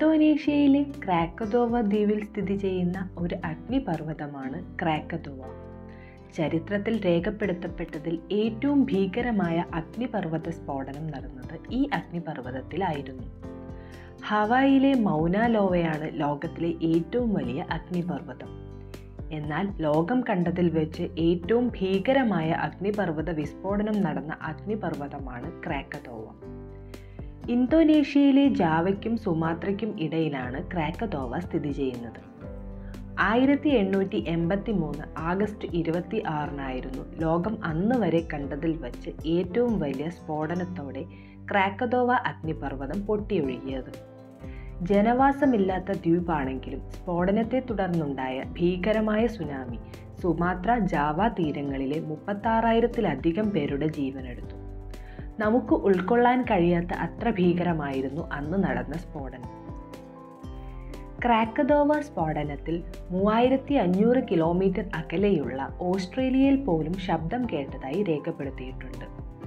ഇന്തോനേഷ്യയിലെ ക്രാക്കതോവ ദ്വീപിൽ സ്ഥിതി ചെയ്യുന്ന ഒരു അഗ്നിപർവ്വതമാണ് ക്രാക്കതോവ ചരിത്രത്തിൽ രേഖപ്പെടുത്തപ്പെട്ടതിൽ ഏറ്റവും ഭീകരമായ അഗ്നിപർവ്വത സ്ഫോടനം നടന്നത് ഈ അഗ്നിപർവ്വതത്തിലായിരുന്നു ഹവായിലെ മൗനാലോവയാണ് ലോകത്തിലെ ഏറ്റവും വലിയ അഗ്നിപർവ്വതം എന്നാൽ ലോകം കണ്ടതിൽ വെച്ച് ഏറ്റവും ഭീകരമായ അഗ്നിപർവ്വത വിസ്ഫോടനം നടന്ന അഗ്നിപർവ്വതമാണ് ക്രാക്കതോവ ഇന്തോനേഷ്യയിലെ ജാവയ്ക്കും സുമാത്രയ്ക്കും ഇടയിലാണ് ക്രാക്കതോവ സ്ഥിതി ചെയ്യുന്നത് ആയിരത്തി എണ്ണൂറ്റി എൺപത്തി മൂന്ന് ആഗസ്റ്റ് ഇരുപത്തി ആറിനായിരുന്നു ലോകം അന്ന് വരെ കണ്ടതിൽ വച്ച് ഏറ്റവും വലിയ സ്ഫോടനത്തോടെ ക്രാക്കതോവ അഗ്നിപർവ്വതം പൊട്ടിയൊഴുകിയത് ജനവാസമില്ലാത്ത ദ്വീപാണെങ്കിലും സ്ഫോടനത്തെ തുടർന്നുണ്ടായ ഭീകരമായ സുനാമി സുമാത്ര ജാവ തീരങ്ങളിലെ മുപ്പത്താറായിരത്തിലധികം പേരുടെ ജീവനെടുത്തു നമുക്ക് ഉൾക്കൊള്ളാൻ കഴിയാത്ത അത്ര ഭീകരമായിരുന്നു അന്ന് നടന്ന സ്ഫോടനം ക്രാക്കദോവ സ്ഫോടനത്തിൽ മൂവായിരത്തി അഞ്ഞൂറ് കിലോമീറ്റർ അകലെയുള്ള ഓസ്ട്രേലിയയിൽ പോലും ശബ്ദം കേട്ടതായി രേഖപ്പെടുത്തിയിട്ടുണ്ട്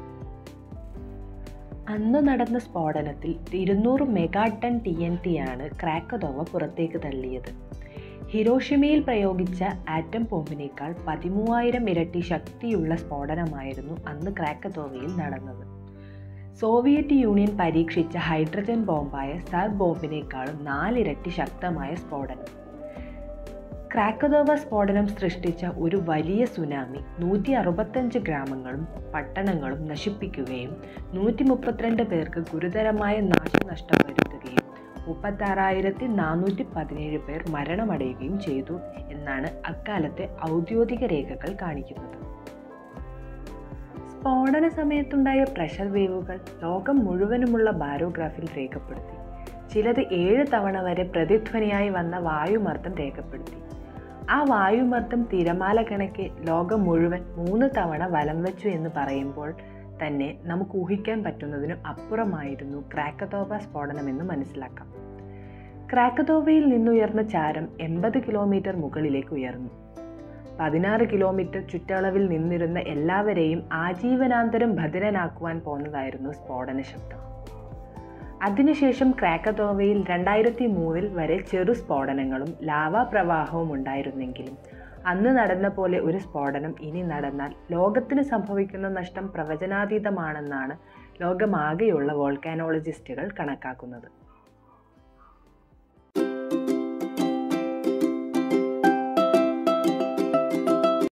അന്ന് നടന്ന സ്ഫോടനത്തിൽ ഇരുന്നൂറ് mega ton T N T ആണ് ക്രാക്കദോവ പുറത്തേക്ക് തള്ളിയത് ഹിരോഷിമയിൽ പ്രയോഗിച്ച ആറ്റം ബോംബിനേക്കാൾ പതിമൂവായിരം ഇരട്ടി ശക്തിയുള്ള സ്ഫോടനമായിരുന്നു അന്ന് ക്രാക്കദോവയിൽ നടന്നത് സോവിയറ്റ് യൂണിയൻ പരീക്ഷിച്ച ഹൈഡ്രജൻ ബോംബായ സർ ബോംബിനേക്കാളും നാലിരട്ടി ശക്തമായ സ്ഫോടനം ക്രാക്കദോവ സ്ഫോടനം സൃഷ്ടിച്ച ഒരു വലിയ സുനാമി നൂറ്റി അറുപത്തഞ്ച് ഗ്രാമങ്ങളും പട്ടണങ്ങളും നശിപ്പിക്കുകയും നൂറ്റി മുപ്പത്തിരണ്ട് പേർക്ക് ഗുരുതരമായ നാശനഷ്ടം വരുത്തുകയും മുപ്പത്താറായിരത്തി നാനൂറ്റി പതിനേഴ് പേർ മരണമടയുകയും ചെയ്തു എന്നാണ് അക്കാലത്തെ ഔദ്യോഗിക രേഖകൾ കാണിക്കുന്നത് സ്ഫോടന സമയത്തുണ്ടായ പ്രഷർ വേവുകൾ ലോകം മുഴുവനുമുള്ള ബാരോഗ്രാഫിൽ രേഖപ്പെടുത്തി ചിലത് ഏഴ് തവണ വരെ പ്രതിധ്വനിയായി വന്ന വായുമർദ്ദം രേഖപ്പെടുത്തി ആ വായുമർദ്ദം തിരമാല കണക്കെ ലോകം മുഴുവൻ മൂന്ന് തവണ വലം വെച്ചു എന്ന് പറയുമ്പോൾ തന്നെ നമുക്ക് ഊഹിക്കാൻ പറ്റുന്നതിനും അപ്പുറമായിരുന്നു ക്രാക്കതോവ സ്ഫോടനമെന്ന് മനസ്സിലാക്കാം ക്രാക്കതോവയിൽ നിന്നുയർന്ന ചാരം എൺപത് കിലോമീറ്റർ മുകളിലേക്ക് ഉയർന്നു പതിനാറ് കിലോമീറ്റർ ചുറ്റളവിൽ നിന്നിരുന്ന എല്ലാവരെയും ആജീവനാന്തരം ഭദ്രനാക്കുവാൻ പോന്നതായിരുന്നു സ്ഫോടന ശബ്ദം അതിനുശേഷം ക്രാക്കതോവയിൽ രണ്ടായിരത്തി മൂന്നിൽ വരെ ചെറു സ്ഫോടനങ്ങളും ലാവാ പ്രവാഹവും ഉണ്ടായിരുന്നെങ്കിലും അന്ന് നടന്ന പോലെ ഒരു സ്ഫോടനം ഇനി നടന്നാൽ ലോകത്തിന് സംഭവിക്കുന്ന നഷ്ടം പ്രവചനാതീതമാണെന്നാണ് ലോകമാകെയുള്ള വോൾക്കാനോളജിസ്റ്റുകൾ കണക്കാക്കുന്നത്